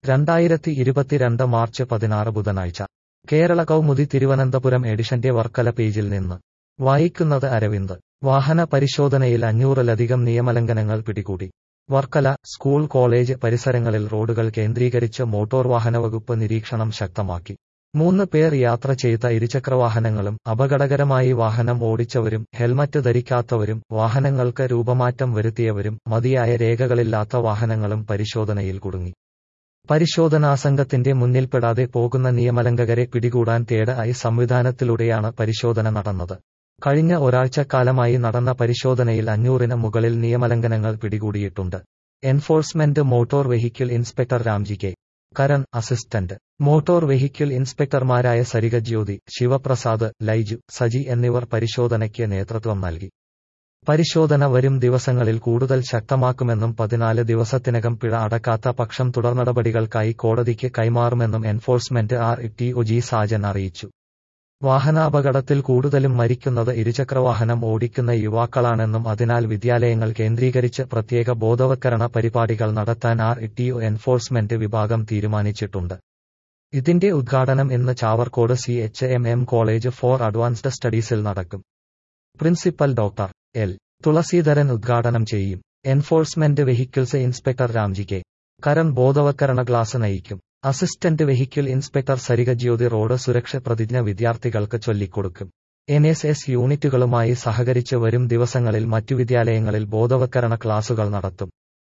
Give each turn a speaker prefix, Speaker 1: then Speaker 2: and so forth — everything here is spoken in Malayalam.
Speaker 1: രണ്ടായിരത്തി ഇരുപത്തിരണ്ട് മാർച്ച് പതിനാറ് ബുധനാഴ്ച കേരള കൗമുദി തിരുവനന്തപുരം എഡിഷന്റെ വർക്കല പേജിൽ നിന്ന് വായിക്കുന്നത് അരവിന്ദ് വാഹന പരിശോധനയിൽ അഞ്ഞൂറിലധികം നിയമലംഘനങ്ങൾ പിടികൂടി വർക്കല സ്കൂൾ കോളേജ് പരിസരങ്ങളിൽ റോഡുകൾ കേന്ദ്രീകരിച്ച് മോട്ടോർ വാഹന വകുപ്പ് നിരീക്ഷണം ശക്തമാക്കി മൂന്ന് പേർ യാത്ര ചെയ്ത ഇരുചക്രവാഹനങ്ങളും അപകടകരമായി വാഹനം ഓടിച്ചവരും ഹെൽമറ്റ് ധരിക്കാത്തവരും വാഹനങ്ങൾക്ക് രൂപമാറ്റം വരുത്തിയവരും മതിയായ രേഖകളില്ലാത്ത വാഹനങ്ങളും പരിശോധനയിൽ കുടുങ്ങി പരിശോധനാ സംഘത്തിന്റെ മുന്നിൽപ്പെടാതെ പോകുന്ന നിയമലംഘകരെ പിടികൂടാൻ തേട് ഐ സംവിധാനത്തിലൂടെയാണ് പരിശോധന നടന്നത് കഴിഞ്ഞ ഒരാഴ്ചക്കാലമായി നടന്ന പരിശോധനയിൽ അഞ്ഞൂറിന് മുകളിൽ നിയമലംഘനങ്ങൾ പിടികൂടിയിട്ടുണ്ട് enforcement motor vehicle inspector Ramji K Karan assistant motor vehicle ഇൻസ്പെക്ടർമാരായ സരിക ജ്യോതി ശിവപ്രസാദ് ലൈജു സജി എന്നിവർ പരിശോധനയ്ക്ക് നേതൃത്വം നൽകി പരിശോധന വരും ദിവസങ്ങളിൽ കൂടുതൽ ശക്തമാക്കുമെന്നും പതിനാല് ദിവസത്തിനകം പിഴ അടക്കാത്ത പക്ഷം തുടർനടപടികൾക്കായി കോടതിക്ക് കൈമാറുമെന്നും enforcement R T O G Sajan അറിയിച്ചു വാഹനാപകടത്തിൽ കൂടുതലും മരിക്കുന്നത് ഇരുചക്രവാഹനം ഓടിക്കുന്ന യുവാക്കളാണെന്നും അതിനാൽ വിദ്യാലയങ്ങൾ കേന്ദ്രീകരിച്ച് പ്രത്യേക ബോധവത്കരണ പരിപാടികൾ നടത്താൻ ആർ ടി ഒ എൻഫോഴ്സ്മെന്റ് വിഭാഗം തീരുമാനിച്ചിട്ടുണ്ട് ഇതിന്റെ ഉദ്ഘാടനം ഇന്ന് Chavarcode C H M M college for advanced സ്റ്റഡീസിൽ നടക്കും പ്രിൻസിപ്പൽ ഡോക്ടർ എൽ തുളസീധരൻ ഉദ്ഘാടനം ചെയ്യും enforcement vehicles inspector Ramji K Karan ബോധവത്കരണ ക്ലാസ് നയിക്കും assistant vehicle inspector Sarika Jyothi road സുരക്ഷ പ്രതിജ്ഞ വിദ്യാർത്ഥികൾക്ക് ചൊല്ലിക്കൊടുക്കും എൻ എസ് എസ് യൂണിറ്റുകളുമായി സഹകരിച്ച് വരും ദിവസങ്ങളിൽ മറ്റു വിദ്യാലയങ്ങളിൽ ബോധവത്കരണ ക്ലാസുകൾ നടത്തും